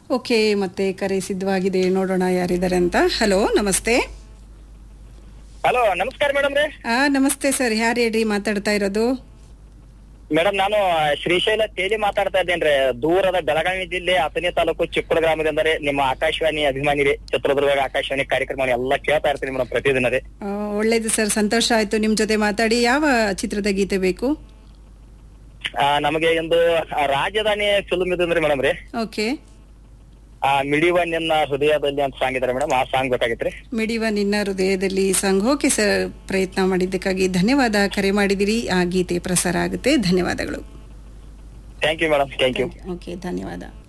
okay ಮತ್ತೆ ಕರೆ ಸಿದ್ಧವಾಗಿದೆ ನೋಡೋಣ ಯಾರಿದ್ದಾರೆ ಅಂತ ಹಲೋ ನಮಸ್ತೆ ಹಲೋ ನಮಸ್ಕಾರ ಮೇಡಮ್ ರೀ ಆ ನಮಸ್ತೆ ಸರ್ ಯಾರು ಹೇಳ್ರಿ ಮಾತಾಡ್ತಾ ಇರೋದು ಮೇಡಮ್ ನಾನು ಶ್ರೀಶೈಲ ತೇಲಿ ಮಾತಾಡ್ತಾ ಇದ್ದೇನ್ರಿ ದೂರದ ಬೆಳಗಾವಿ ಜಿಲ್ಲೆ ಅಥಣಿ ತಾಲೂಕು ಚಿಕ್ಕಳ ಗ್ರಾಮದಿಂದ ರೀ ನಿಮ್ಮ ಆಕಾಶವಾಣಿ ಅಭಿಮಾನಿ ರೀ ಚಿತ್ರದುರ್ಗ ಆಕಾಶವಾಣಿ ಕಾರ್ಯಕ್ರಮ ಎಲ್ಲ ಕೇಳ್ತಾ ಇರ್ತೀನಿ ಮೇಡಮ್ ಪ್ರತಿದಿನ ರೀ ಆ, ಒಳ್ಳೇದು ಸರ್ ಸಂತೋಷ ಆಯ್ತು ನಿಮ್ ಜೊತೆ ಮಾತಾಡಿ ಯಾವ ಚಿತ್ರದ ಗೀತೆ ಬೇಕು ಆ, ನಮಗೆ ಒಂದು ಆ, ರಾಜಧಾನಿ ಫಿಲ್ಮ್ ಇದ್ರಿ ಮೇಡಮ್ ರೀ ಓಕೆ ಆ ಮಿಡಿವ ನಿನ್ನ ಹೃದಯದಲ್ಲಿ ಅಂತ ಸಾಂಗ್ ಇದಾರೆ ಮೇಡಮ್ ಆ ಸಾಂಗ್ ಬೇಕಾಗಿತ್ರಿ ಮಿಡಿವ ನಿನ್ನ ಹೃದಯದಲ್ಲಿ ಸಾಂಗ್ ಓಕೆ ಸರ್ ಪ್ರಯತ್ನ ಮಾಡಿದ್ದಕ್ಕಾಗಿ ಧನ್ಯವಾದ ಕರೆ ಮಾಡಿದಿರಿ ಆ ಗೀತೆ ಪ್ರಸಾರ ಆಗುತ್ತೆ ಧನ್ಯವಾದಗಳು thank you madam thank you okay ಧನ್ಯವಾದ